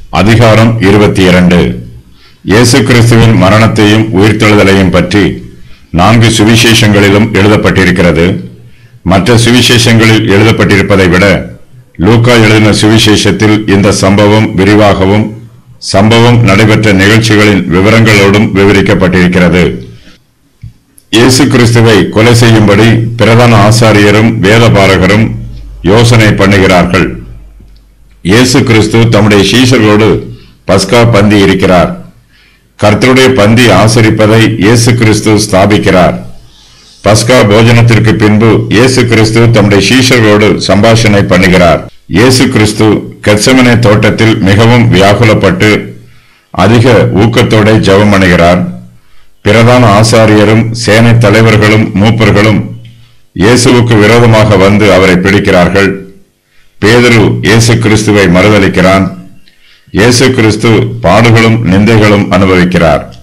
அதிகாரம் இருபத்தி இரண்டு இயேசு கிறிஸ்துவின் மரணத்தையும் உயிர்த்தெழுதலையும் பற்றி நான்கு சுவிசேஷங்களிலும் எழுதப்பட்டிருக்கிறது மற்ற சுவிசேஷங்களில் எழுதப்பட்டிருப்பதை விட லூக்கா எழுதின சுவிசேஷத்தில் இந்த சம்பவம் விரிவாகவும் சம்பவம் நடைபெற்ற நிகழ்ச்சிகளின் விவரங்களோடும் விவரிக்கப்பட்டிருக்கிறது இயேசு கிறிஸ்துவை கொலை செய்யும்படி பிரதான ஆசாரியரும் வேதபாரகரும் யோசனை பண்ணுகிறார்கள் இயேசு கிறிஸ்து தம்முடைய சீஷர்களோடு பஸ்கா பந்தி இருக்கிறார் கர்த்தருடைய பந்தி ஆசரிப்பதை இயேசு கிறிஸ்து ஸ்தாபிக்கிறார் பஸ்கா போஜனத்திற்கு பின்பு இயேசு கிறிஸ்து தம்முடைய சீஷர்களோடு சம்பாஷணை பண்ணுகிறார் இயேசு கிறிஸ்து கெத்செமனே தோட்டத்தில் மிகவும் வியாகுலப்பட்டு அதிக ஊக்கத்தோட ஜெபம் பண்ணுகிறார் பிரதான ஆசாரியரும் சேனை தலைவர்களும் மூப்பர்களும் இயேசுவுக்கு விரோதமாக வந்து அவரை பிடிக்கிறார்கள் பேதுரு இயேசு கிறிஸ்துவை மறுதலிக்கிறான் இயேசு கிறிஸ்து பாடுகளும் நிந்தைகளும் அனுபவிக்கிறார்